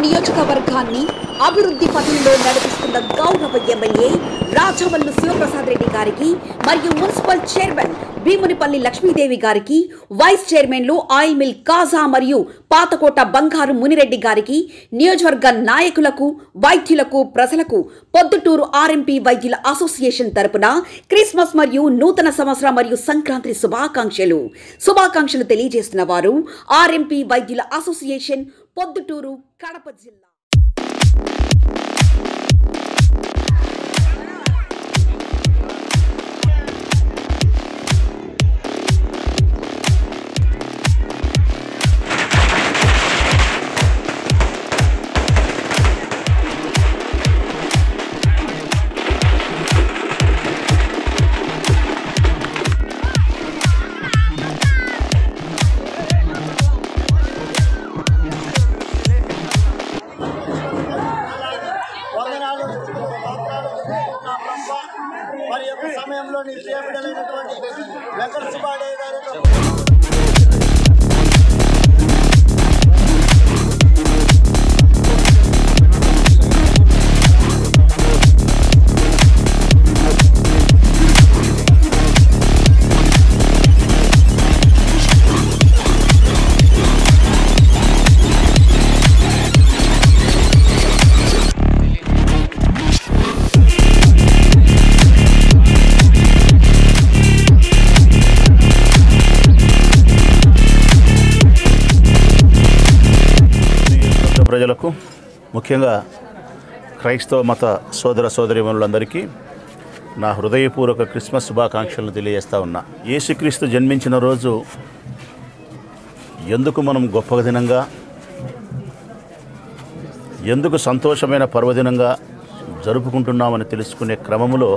నియోజకవర్గాన్ని అభివృద్ధి పథంలో నడిపిస్తున్న గౌరవ ఎమ్మెల్యే రాజవల్లు శివప్రసాద్ రెడ్డి గారికి మరియు మున్సిపల్ చైర్మన్ భీమునిపల్లి లక్ష్మీదేవి గారికి వైస్ చైర్మన్లు ఆయిల్ మిల్ కాజా మరియు పాతకోట బంగారు మునిరెడ్డి గారికి నియోజకవర్గ నాయకులకు వైద్యులకు ప్రజలకు పొద్దుటూరు ఆర్ఎంపీ వైద్యుల అసోసియేషన్ తరపున క్రిస్మస్ మరియు నూతన సంవత్సర మరియు సంక్రాంతి శుభాకాంక్షలు శుభాకాంక్షలు తెలియజేస్తున్న వారు ఆర్ఎంపీ వైద్యుల అసోసియేషన్ పొద్దుటూరు కడప జిల్లా వందనాలు స్తోత్రాలు నా బ్రహ్మ మరి యొక్క సమయంలో నీ ప్రియబిడలైనటువంటి వెంకట సుబ్బాడయ్య గారి యొక్క నియోజకవర్గ ప్రజలకు ముఖ్యంగా క్రైస్తవ మత సోదర సోదరిమణులందరికీ నా హృదయపూర్వక క్రిస్మస్ శుభాకాంక్షలను తెలియజేస్తా ఉన్నా యేసుక్రీస్తు జన్మించిన రోజు ఎందుకు మనం గొప్ప దినంగా ఎందుకు సంతోషమైన పర్వదినంగా జరుపుకుంటున్నామని తెలుసుకునే క్రమములో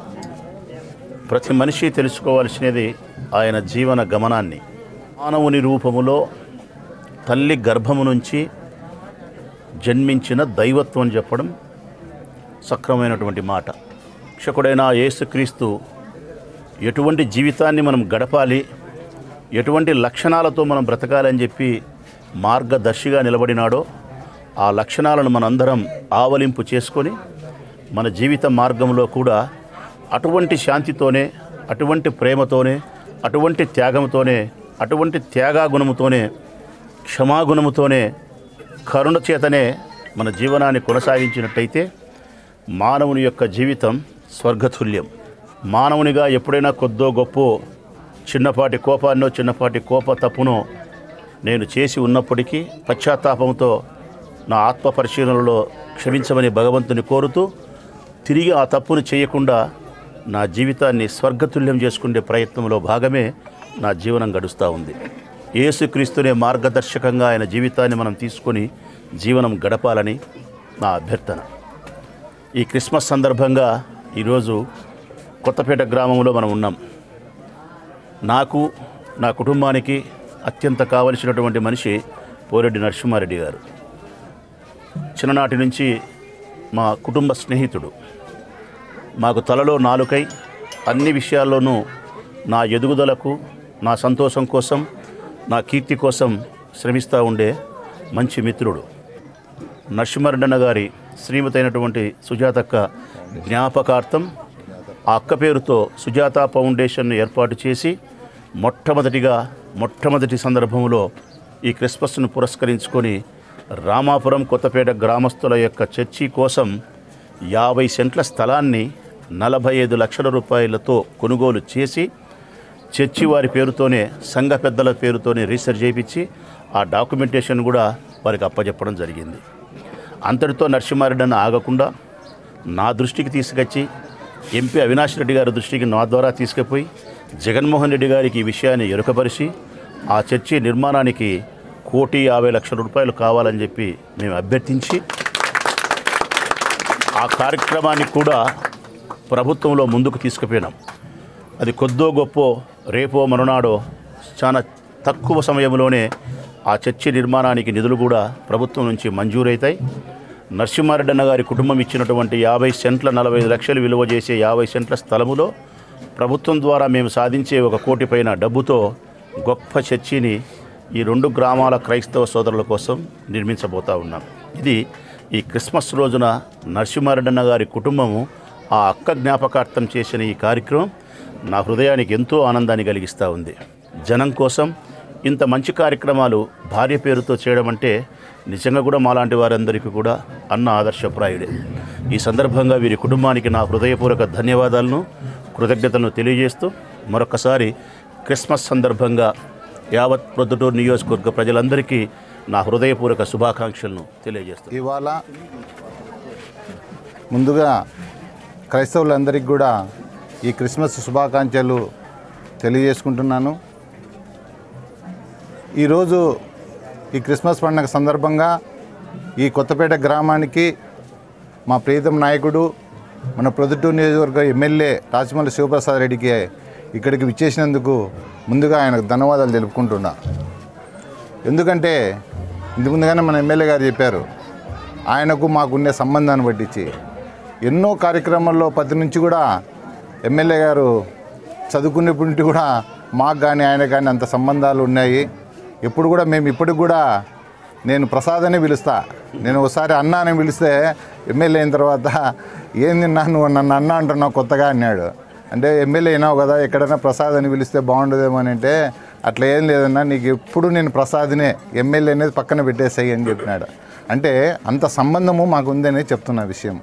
ప్రతి మనిషి తెలుసుకోవాల్సినది ఆయన జీవన గమనాన్ని మానవుని రూపములో తల్లి గర్భము నుంచి జన్మించిన దైవత్వం చెప్పడం సక్రమైనటువంటి మాట రక్షకుడైన యేసుక్రీస్తు ఎటువంటి జీవితాన్ని మనం గడపాలి ఎటువంటి లక్షణాలతో మనం బ్రతకాలని చెప్పి మార్గదర్శిగా నిలబడినాడో ఆ లక్షణాలను మనందరం ఆవలింపు చేసుకొని మన జీవిత మార్గంలో కూడా అటువంటి శాంతితోనే అటువంటి ప్రేమతోనే అటువంటి త్యాగంతోనే అటువంటి త్యాగాగుణముతోనే క్షమాగుణముతోనే కరుణ చేతనే మన జీవనాన్ని కొనసాగించినట్టయితే మానవుని యొక్క జీవితం స్వర్గతుల్యం మానవునిగా ఎప్పుడైనా కొద్దో గొప్ప చిన్నపాటి కోపాన్నో చిన్నపాటి కోప తప్పునో నేను చేసి ఉన్నప్పటికీ పశ్చాత్తాపంతో నా ఆత్మ పరిశీలనలో క్షమించమని భగవంతుని కోరుతూ తిరిగి ఆ తప్పును చేయకుండా నా జీవితాన్ని స్వర్గతుల్యం చేసుకునే ప్రయత్నంలో భాగమే నా జీవనం గడుస్తూ ఉంది యేసుక్రీస్తునే మార్గదర్శకంగా ఆయన జీవితాన్ని మనం తీసుకొని జీవనం గడపాలని నా అభ్యర్థన ఈ క్రిస్మస్ సందర్భంగా ఈరోజు కొత్తపేట గ్రామంలో మనం ఉన్నాం నాకు నా కుటుంబానికి అత్యంత కావలసినటువంటి మనిషి పోరెడ్డి నరసింహారెడ్డి గారు చిన్ననాటి నుంచి మా కుటుంబ స్నేహితుడు మాకు తలలో నాలుకై అన్ని విషయాల్లోనూ నా ఎదుగుదలకు నా సంతోషం కోసం నా కీర్తి కోసం శ్రమిస్తూ ఉండే మంచి మిత్రుడు నరసింహారెడ్డన్న గారి శ్రీమతి అయినటువంటి సుజాతక్క జ్ఞాపకార్థం ఆ అక్క పేరుతో సుజాత ఫౌండేషన్ను ఏర్పాటు చేసి మొట్టమొదటిగా మొట్టమొదటి సందర్భంలో ఈ క్రిస్మస్ను పురస్కరించుకొని రామాపురం కొత్తపేట గ్రామస్తుల యొక్క చర్చి కోసం యాభై సెంట్ల స్థలాన్ని నలభై ఐదు లక్షల రూపాయలతో కొనుగోలు చేసి చర్చి వారి పేరుతోనే సంఘ పెద్దల పేరుతోనే రీసెర్చ్ చేయించి ఆ డాక్యుమెంటేషన్ కూడా వారికి అప్పచెప్పడం జరిగింది అంతటితో నరసింహారెడ్డి అన్న ఆగకుండా నా దృష్టికి తీసుకొచ్చి ఎంపీ అవినాష్ రెడ్డి గారి దృష్టికి నా ద్వారా తీసుకుపోయి జగన్మోహన్ రెడ్డి గారికి ఈ విషయాన్ని ఎరుకపరిచి ఆ చర్చి నిర్మాణానికి కోటి యాభై లక్షల రూపాయలు కావాలని చెప్పి మేము అభ్యర్థించి ఆ కార్యక్రమాన్ని కూడా ప్రభుత్వంలో ముందుకు తీసుకుపోయినాం అది కొద్దో గొప్ప రేపో మరునాడో చాలా తక్కువ సమయంలోనే ఆ చర్చి నిర్మాణానికి నిధులు కూడా ప్రభుత్వం నుంచి మంజూరవుతాయి నరసింహారెడ్డి అన్న గారి కుటుంబం ఇచ్చినటువంటి యాభై సెంట్ల నలభై ఐదు లక్షలు విలువ చేసే యాభై సెంట్ల స్థలములో ప్రభుత్వం ద్వారా మేము సాధించే ఒక కోటి పైన డబ్బుతో గొప్ప చర్చిని ఈ రెండు గ్రామాల క్రైస్తవ సోదరుల కోసం నిర్మించబోతా ఉన్నాం ఇది ఈ క్రిస్మస్ రోజున నరసింహారెడ్డన్న గారి కుటుంబము ఆ అక్క జ్ఞాపకార్థం చేసిన ఈ కార్యక్రమం నా హృదయానికి ఎంతో ఆనందాన్ని కలిగిస్తూ ఉంది జనం కోసం ఇంత మంచి కార్యక్రమాలు భార్య పేరుతో చేయడం అంటే నిజంగా కూడా మాలాంటి వారందరికీ కూడా అన్న ఆదర్శప్రాయుడే ఈ సందర్భంగా వీరి కుటుంబానికి నా హృదయపూర్వక ధన్యవాదాలను కృతజ్ఞతలను తెలియజేస్తూ మరొకసారి క్రిస్మస్ సందర్భంగా యావత్ ప్రొద్దుటూరు నియోజకవర్గ ప్రజలందరికీ నా హృదయపూర్వక శుభాకాంక్షలను తెలియజేస్తాను ఇవాళ ముందుగా క్రైస్తవులందరికీ కూడా ఈ క్రిస్మస్ శుభాకాంక్షలు తెలియజేసుకుంటున్నాను ఈరోజు ఈ క్రిస్మస్ పండుగ సందర్భంగా ఈ కొత్తపేట గ్రామానికి మా ప్రీతం నాయకుడు మన ప్రొద్దుటూరు నియోజకవర్గ ఎమ్మెల్యే రాజమల్లి శివప్రసాద్ రెడ్డికి ఇక్కడికి విచ్చేసినందుకు ముందుగా ఆయనకు ధన్యవాదాలు తెలుపుకుంటున్నా ఎందుకంటే ఇంటి ముందుగానే మన ఎమ్మెల్యే గారు చెప్పారు ఆయనకు మాకుండే సంబంధాన్ని పట్టించి ఎన్నో కార్యక్రమాల్లో పది నుంచి కూడా ఎమ్మెల్యే గారు చదువుకునేప్పటి నుండి కూడా మాకు కానీ ఆయన కానీ అంత సంబంధాలు ఉన్నాయి ఎప్పుడు కూడా మేము ఇప్పటికి కూడా నేను ప్రసాద్ అని పిలుస్తా నేను ఒకసారి అన్న అని పిలిస్తే ఎమ్మెల్యే అయిన తర్వాత ఏం తిన్నా నువ్వు నన్ను అన్న అంటున్నావు కొత్తగా అన్నాడు అంటే ఎమ్మెల్యే అయినావు కదా ఎక్కడైనా ప్రసాద్ అని పిలిస్తే బాగుండదేమో అని అంటే అట్లా ఏం లేదన్నా నీకు ఎప్పుడు నేను ప్రసాద్నే ఎమ్మెల్యే అనేది పక్కన పెట్టేసాయి అని చెప్పినాడు అంటే అంత సంబంధము మాకు ఉందని చెప్తున్న విషయం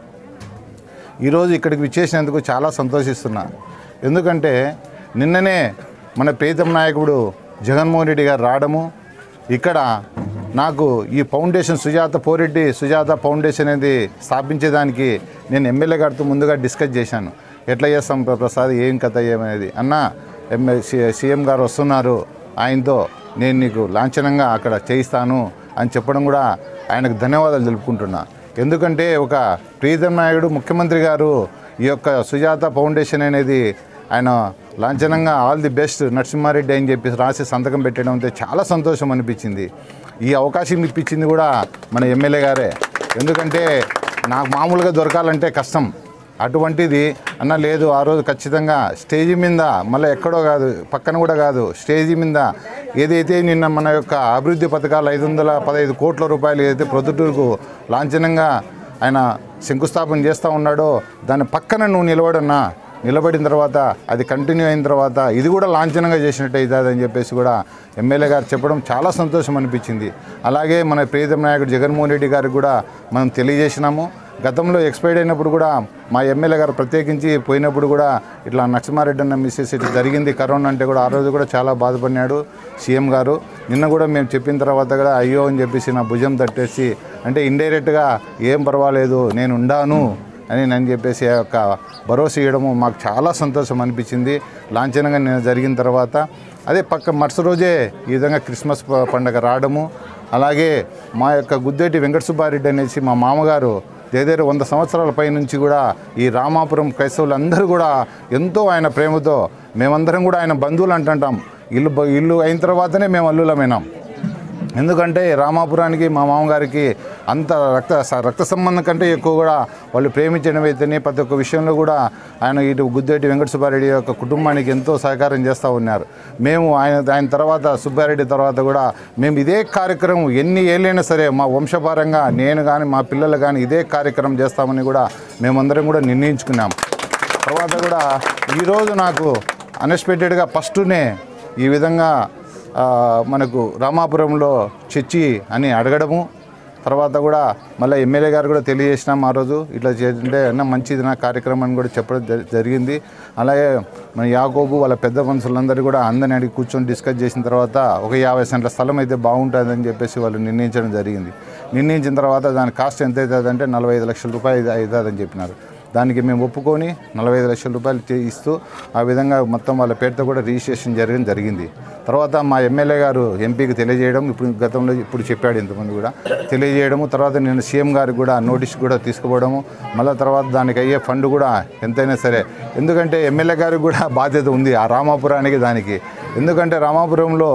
ఈరోజు ఇక్కడికి విచ్చేసినందుకు చాలా సంతోషిస్తున్నా ఎందుకంటే నిన్ననే మన ప్రీతం నాయకుడు జగన్మోహన్ రెడ్డి గారు రావడము ఇక్కడ నాకు ఈ ఫౌండేషన్ సుజాత పోరెడ్డి సుజాత ఫౌండేషన్ అనేది స్థాపించేదానికి నేను ఎమ్మెల్యే గారితో ముందుగా డిస్కస్ చేశాను ఎట్లా చేస్తాం ప్ర- ప్రసాద్ ఏం కథ ఏమనేది అన్న ఎమ్మె సీఎం గారు వస్తున్నారు ఆయనతో నేను నీకు లాంఛనంగా అక్కడ చేయిస్తాను అని చెప్పడం కూడా ఆయనకు ధన్యవాదాలు తెలుపుకుంటున్నా ఎందుకంటే ఒక ప్రీతం నాయుడు ముఖ్యమంత్రి గారు ఈ యొక్క సుజాత ఫౌండేషన్ అనేది ఆయన లాంఛనంగా ఆల్ ది బెస్ట్ నరసింహారెడ్డి అని చెప్పి రాసి సంతకం పెట్టడం అంటే చాలా సంతోషం అనిపించింది ఈ అవకాశం ఇప్పించింది కూడా మన ఎమ్మెల్యే గారే ఎందుకంటే నాకు మామూలుగా దొరకాలంటే కష్టం అటువంటిది అన్న లేదు ఆ రోజు ఖచ్చితంగా స్టేజీ మీద మళ్ళీ ఎక్కడో కాదు పక్కన కూడా కాదు స్టేజీ మీద ఏదైతే నిన్న మన యొక్క అభివృద్ధి పథకాలు ఐదు వందల పదహైదు కోట్ల రూపాయలు ఏదైతే ప్రొద్దుటూరుకు లాంఛనంగా ఆయన శంకుస్థాపన చేస్తూ ఉన్నాడో దాని పక్కన నువ్వు నిలబడన్నా నిలబడిన తర్వాత అది కంటిన్యూ అయిన తర్వాత ఇది కూడా లాంఛనంగా చేసినట్టు అవుతుంది అని చెప్పేసి కూడా ఎమ్మెల్యే గారు చెప్పడం చాలా సంతోషం అనిపించింది అలాగే మన ప్రియతమ నాయకుడు జగన్మోహన్ రెడ్డి గారికి కూడా మనం తెలియజేసినాము గతంలో ఎక్స్పైర్డ్ అయినప్పుడు కూడా మా ఎమ్మెల్యే గారు ప్రత్యేకించి పోయినప్పుడు కూడా ఇట్లా నరసింహారెడ్డి అన్న మిస్సెస్ ఇట్లా జరిగింది కరోనా అంటే కూడా ఆ రోజు కూడా చాలా బాధపడినాడు సీఎం గారు నిన్న కూడా మేము చెప్పిన తర్వాత కూడా అయ్యో అని చెప్పేసి నా భుజం తట్టేసి అంటే ఇండైరెక్ట్గా ఏం పర్వాలేదు నేను ఉండాను అని నేను చెప్పేసి ఆ యొక్క భరోసా ఇవ్వడము మాకు చాలా సంతోషం అనిపించింది లాంఛనంగా నేను జరిగిన తర్వాత అదే పక్క మరుసటి రోజే ఈ విధంగా క్రిస్మస్ ప- పండగ రావడము అలాగే మా యొక్క గుద్దేటి వెంకట సుబ్బారెడ్డి అనేసి మా మామగారు దగ్గర వంద సంవత్సరాల పై నుంచి కూడా ఈ రామాపురం క్రైస్తవులు అందరూ కూడా ఎంతో ఆయన ప్రేమతో మేమందరం కూడా ఆయన బంధువులు అంటుంటాం ఇల్లు బ- ఇల్లు అయిన తర్వాతనే మేము అల్లులమైనాం ఎందుకంటే రామాపురానికి మా మామగారికి అంత రక్త స- రక్త సంబంధం కంటే ఎక్కువ కూడా వాళ్ళు ప్రేమించడం అయితేనే ప్రతి ఒక్క విషయంలో కూడా ఆయన ఇటు గుద్దేటి వెంకట సుబ్బారెడ్డి యొక్క కుటుంబానికి ఎంతో సహకారం చేస్తూ ఉన్నారు మేము ఆయన ఆయన తర్వాత సుబ్బారెడ్డి తర్వాత కూడా మేము ఇదే కార్యక్రమం ఎన్ని ఏళ్ళైనా సరే మా వంశపారంగా నేను కానీ మా పిల్లలు కానీ ఇదే కార్యక్రమం చేస్తామని కూడా మేమందరం కూడా నిర్ణయించుకున్నాం తర్వాత కూడా ఈరోజు నాకు అన్ఎక్స్పెక్టెడ్గా ఫస్ట్నే ఈ విధంగా ఆ, మనకు రామాపురంలో చర్చి అని అడగడము తర్వాత కూడా మళ్ళీ ఎమ్మెల్యే గారు కూడా తెలియజేసినాం ఆ రోజు ఇట్లా చేస్తుంటే అన్న మంచిది నా కార్యక్రమం అని కూడా చెప్పడం జరి- జరిగింది అలాగే మన యాకోబు వాళ్ళ పెద్ద మనుషులందరూ కూడా అందరిని అడిగి కూర్చొని డిస్కస్ చేసిన తర్వాత ఒక యాభై సెంట్ల స్థలం అయితే బాగుంటుందని చెప్పేసి వాళ్ళు నిర్ణయించడం జరిగింది నిర్ణయించిన తర్వాత దాని కాస్ట్ ఎంత అవుతుంది అంటే నలభై ఐదు లక్షల రూపాయలు అవుతుందని చెప్పినారు దానికి మేము ఒప్పుకొని నలభై ఐదు లక్షల రూపాయలు చే- ఇస్తూ ఆ విధంగా మొత్తం వాళ్ళ పేరుతో కూడా రిజిస్ట్రేషన్ జరగడం జరిగింది తర్వాత మా ఎమ్మెల్యే గారు ఎంపీకి తెలియజేయడం ఇప్పుడు గతంలో ఇప్పుడు చెప్పాడు ఇంతమంది కూడా తెలియజేయడము తర్వాత నేను సీఎం గారికి కూడా నోటీస్ కూడా తీసుకుపోవడము మళ్ళీ తర్వాత దానికి అయ్యే ఫండ్ కూడా ఎంతైనా సరే ఎందుకంటే ఎమ్మెల్యే గారికి కూడా బాధ్యత ఉంది ఆ రామాపురానికి దానికి ఎందుకంటే రామాపురంలో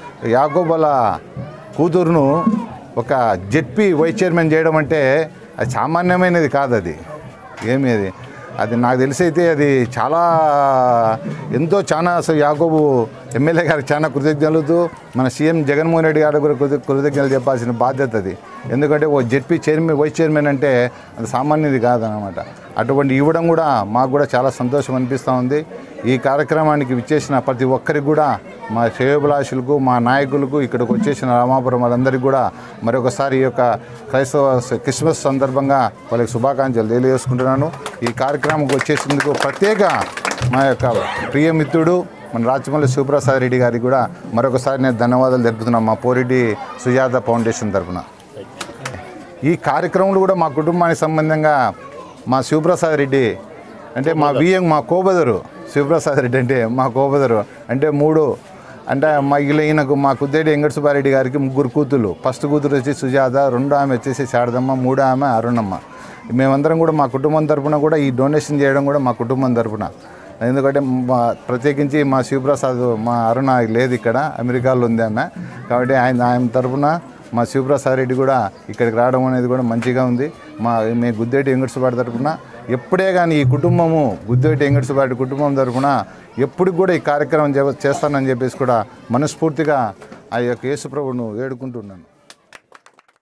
యాకోబల కూతురును ఒక జెడ్పీ వైస్ చైర్మన్ చేయడం అంటే అది సామాన్యమైనది కాదు అది ఏమి అది అది నాకు తెలిసి అయితే అది చాలా ఎంతో చాలా అసలు యాకోబు ఎమ్మెల్యే గారికి చాలా కృతజ్ఞతలు మన సీఎం జగన్మోహన్ రెడ్డి గారికి కూడా కృత కృతజ్ఞతలు చెప్పాల్సిన బాధ్యత అది ఎందుకంటే ఓ జెడ్పీ చైర్మన్ వైస్ చైర్మన్ అంటే అది సామాన్యది కాదనమాట అటువంటి ఇవ్వడం కూడా మాకు కూడా చాలా సంతోషం అనిపిస్తూ ఉంది ఈ కార్యక్రమానికి విచ్చేసిన ప్రతి ఒక్కరికి కూడా మా శ్రేయోభిలాషులకు మా నాయకులకు ఇక్కడికి వచ్చేసిన రామాపురం వాళ్ళందరికీ కూడా మరొకసారి ఈ యొక్క క్రైస్తవ స- క్రిస్మస్ సందర్భంగా వాళ్ళకి శుభాకాంక్షలు తెలియజేసుకుంటున్నాను ఈ కార్యక్రమంకి వచ్చేసినందుకు ప్రత్యేక మా యొక్క ప్రియమిత్రుడు మన రాచమల్లి శివప్రసాద్ రెడ్డి గారికి కూడా మరొకసారి నేను ధన్యవాదాలు తెలుపుతున్నాను మా పోరెడ్డి సుజాత ఫౌండేషన్ తరఫున ఈ కార్యక్రమంలో కూడా మా కుటుంబానికి సంబంధంగా మా శివప్రసాద్ రెడ్డి అంటే మా బియ్యం మా కోబదరు శివప్రసాద్ రెడ్డి అంటే మా కోబదరు అంటే మూడు అంటే మా ఇలా ఈయనకు మా కుద్దేటి వెంకట సుబ్బారెడ్డి గారికి ముగ్గురు కూతురు ఫస్ట్ కూతురు వచ్చి సుజాత రెండో ఆమె వచ్చేసి శారదమ్మ మూడో ఆమె అరుణమ్మ మేమందరం కూడా మా కుటుంబం తరపున కూడా ఈ డొనేషన్ చేయడం కూడా మా కుటుంబం తరపున ఎందుకంటే మా ప్రత్యేకించి మా శివప్రసాద్ మా అరుణ లేదు ఇక్కడ అమెరికాలో ఉంది ఆమె కాబట్టి ఆయన ఆయన తరపున మా శివప్రసాద్ రెడ్డి కూడా ఇక్కడికి రావడం అనేది కూడా మంచిగా ఉంది మా మీ గుద్దేటి వెంకటసుబాటి తరపున ఎప్పుడే కానీ ఈ కుటుంబము గుద్దేటి వెంకటసుబాటి కుటుంబం తరపున ఎప్పటికి కూడా ఈ కార్యక్రమం చే- చేస్తానని చెప్పేసి కూడా మనస్ఫూర్తిగా ఆ యొక్క యేసుప్రభును వేడుకుంటున్నాను